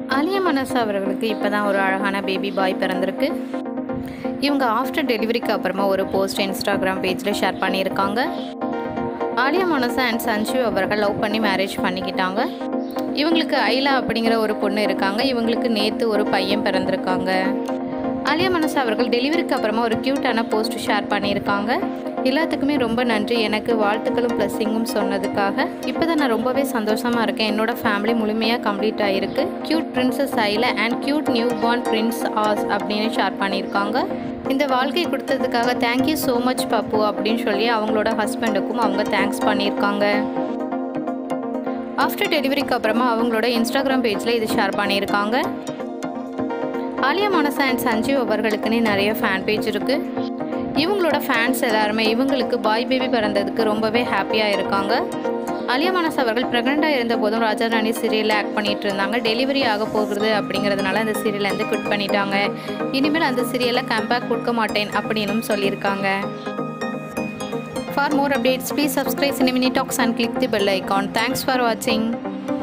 ஆலியா மனசா அவர்களுக்கு இப்போ தான் ஒரு அழகான பேபி பாய் பிறந்திருக்கு இவங்க ஆஃப்டர் டெலிவரிக்கு அப்புறமா ஒரு போஸ்ட் இன்ஸ்டாகிராம் பேஜில் ஷேர் பண்ணியிருக்காங்க ஆலியா மனசா அண்ட் சஞ்சு அவர்கள் லவ் பண்ணி மேரேஜ் பண்ணிக்கிட்டாங்க இவங்களுக்கு ஐலா அப்படிங்கிற ஒரு பொண்ணு இருக்காங்க இவங்களுக்கு நேற்று ஒரு பையன் பிறந்திருக்காங்க ஆலியா மனசா அவர்கள் டெலிவரிக்கு அப்புறமா ஒரு க்யூட்டான போஸ்ட் ஷேர் பண்ணியிருக்காங்க எல்லாத்துக்குமே ரொம்ப நன்றி எனக்கு வாழ்த்துக்களும் ப்ளஸ்ஸிங்கும் சொன்னதுக்காக இப்போ தான் நான் ரொம்பவே சந்தோஷமாக இருக்கேன் என்னோட ஃபேமிலி முழுமையாக கம்ப்ளீட் ஆகிருக்கு cute princess Ayla and cute new born prince ஆஸ் அப்படின்னு ஷேர் பண்ணியிருக்காங்க இந்த வாழ்க்கை கொடுத்ததுக்காக தேங்க்யூ ஸோ மச் பப்பு அப்படின்னு சொல்லி அவங்களோட ஹஸ்பண்டுக்கும் அவங்க தேங்க்ஸ் பண்ணியிருக்காங்க ஆஃப்டர் டெலிவரிக்கு அப்புறமா அவங்களோட இன்ஸ்டாகிராம் பேஜில் இது ஷேர் பண்ணியிருக்காங்க ஆலியா மனசா அண்ட் சஞ்சீவ் அவர்களுக்குன்னே நிறைய ஃபேன் பேஜ் இருக்குது இவங்களோட ஃபேன்ஸ் எல்லாருமே இவங்களுக்கு பாய் பேபி பிறந்ததுக்கு ரொம்பவே ஹாப்பியாக இருக்காங்க ஆலியா மனஸ் அவர்கள் ப்ரெக்னெண்ட்டாக இருந்த போதும் ராஜா ராணி சீரியலில் ஆக்ட் பண்ணிட்டு இருந்தாங்க டெலிவரி ஆக போகிறது அப்படிங்கிறதுனால அந்த சீரியலேருந்து குட் பண்ணிட்டாங்க இனிமேல் அந்த சீரியலை கம்பேக் கொடுக்க மாட்டேன் அப்படின்னும் சொல்லியிருக்காங்க for more updates please subscribe Cinemini talks and click the bell icon thanks for வாட்சிங்